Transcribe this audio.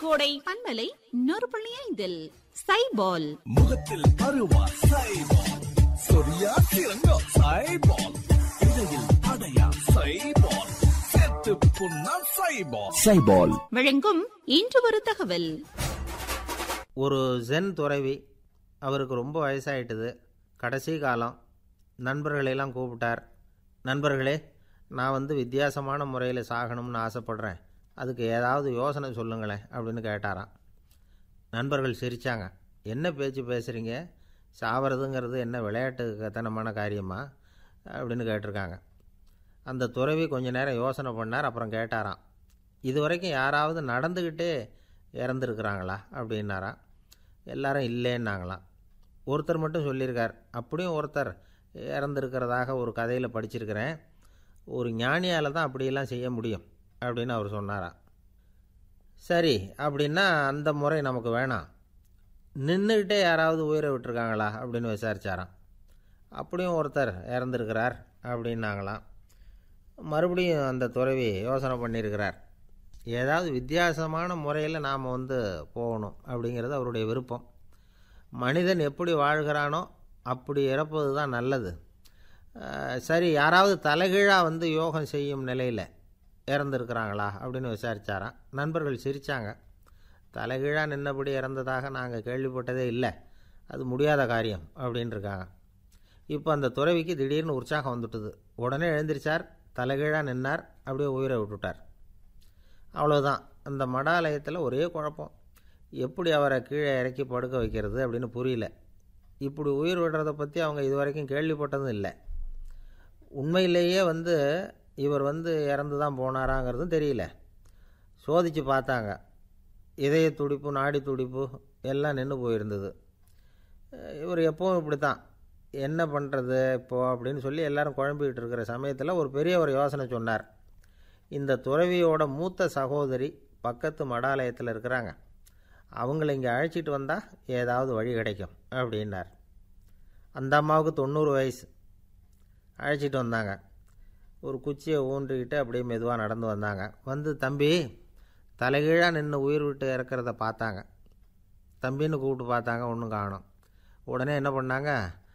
கோடை பண்பலை நூறு புள்ளி ஐந்தில் சைபால் முகத்தில் அருவா சைபால் சொரியா சிறங்கா சைபால் இடையில் அடையா சைபால் செத்து புண்ணா சைபால் சைபால் வழங்கும் இன்று ஒரு தகவல் ஒரு ஜென் துறவி அவருக்கு ரொம்ப வயசாயிட்டுது கடைசி காலம் நண்பர்களையெல்லாம் கூப்பிட்டார் நண்பர்களே நான் வந்து வித்தியாசமான முறையில் சாகணும்னு ஆசைப்படுறேன் அதுக்கு ஏதாவது யோசனை சொல்லுங்களேன் அப்படின்னு கேட்டாராம் நண்பர்கள் சிரித்தாங்க என்ன பேச்சு பேசுகிறீங்க சாவறதுங்கிறது என்ன விளையாட்டு கத்தனமான காரியமா அப்படின்னு கேட்டிருக்காங்க அந்த துறவி கொஞ்ச நேரம் யோசனை பண்ணார் அப்புறம் கேட்டாராம் இது வரைக்கும் யாராவது நடந்துக்கிட்டே இறந்துருக்குறாங்களா அப்படின்னாராம் எல்லாரும் இல்லைன்னாங்களாம் ஒருத்தர் மட்டும் சொல்லியிருக்கார் அப்படியும் ஒருத்தர் இறந்துருக்கிறதாக ஒரு கதையில் படிச்சிருக்கிறேன் ஒரு ஞானியால் தான் அப்படியெல்லாம் செய்ய முடியும் அப்படின்னு அவர் சொன்னாராம் சரி அப்படின்னா அந்த முறை நமக்கு வேணாம் நின்றுக்கிட்டே யாராவது உயிரை விட்டுருக்காங்களா அப்படின்னு விசாரிச்சாராம் அப்படியும் ஒருத்தர் இறந்துருக்கிறார் அப்படின்னாங்களாம் மறுபடியும் அந்த துறவி யோசனை பண்ணியிருக்கிறார் ஏதாவது வித்தியாசமான முறையில் நாம் வந்து போகணும் அப்படிங்கிறது அவருடைய விருப்பம் மனிதன் எப்படி வாழ்கிறானோ அப்படி இறப்பது தான் நல்லது அஹ், சரி யாராவது தலைகீழாக வந்து யோகம் செய்யும் நிலையில் இறந்துருக்கிறாங்களா அப்படின்னு விசாரிச்சாராம் நண்பர்கள் சிரித்தாங்க தலைகீழாக நின்னபடி இறந்ததாக நாங்கள் கேள்விப்பட்டதே இல்லை அது முடியாத காரியம் அப்படின்னு இருக்காங்க இப்போ அந்த துறவிக்கு திடீர்னு உற்சாகம் வந்துட்டுது உடனே எழுந்திரிச்சார் தலைகீழாக நின்னார் அப்படியே உயிரை விட்டுட்டார் அவ்வளோதான் அந்த மடாலயத்தில் ஒரே குழப்பம் எப்படி அவரை கீழே இறக்கி படுக்க வைக்கிறது அப்படின்னு புரியல இப்படி உயிர் விடுறதை பற்றி அவங்க இது வரைக்கும் கேள்விப்பட்டதும் இல்லை உண்மையிலேயே வந்து இவர் வந்து இறந்து தான் போனாராங்கிறதும் தெரியல சோதித்து பார்த்தாங்க இதய துடிப்பு நாடி துடிப்பு எல்லாம் நின்று போயிருந்தது அஹ் இவர் எப்பவும் இப்படி தான் என்ன பண்ணுறது இப்போ அப்படின்னு சொல்லி எல்லாரும் குழம்பிக்கிட்டு இருக்கிற சமயத்தில் ஒரு பெரிய ஒரு யோசனை சொன்னார் இந்த துறவியோட மூத்த சகோதரி பக்கத்து மடாலயத்தில் இருக்கிறாங்க அவங்கள இங்கே அழைச்சிட்டு வந்தால் ஏதாவது வழி கிடைக்கும் அப்படின்னார் அந்த அம்மாவுக்கு தொண்ணூறு வயசு அழைச்சிட்டு வந்தாங்க ஒரு குச்சியை ஊன்றிக்கிட்டு அப்படியே மெதுவாக நடந்து வந்தாங்க வந்து தம்பி தலைகீழாக நின்று உயிர் விட்டு இறக்கிறத பார்த்தாங்க தம்பின்னு கூப்பிட்டு பார்த்தாங்க ஒன்றும் காணோம் உடனே என்ன பண்ணாங்க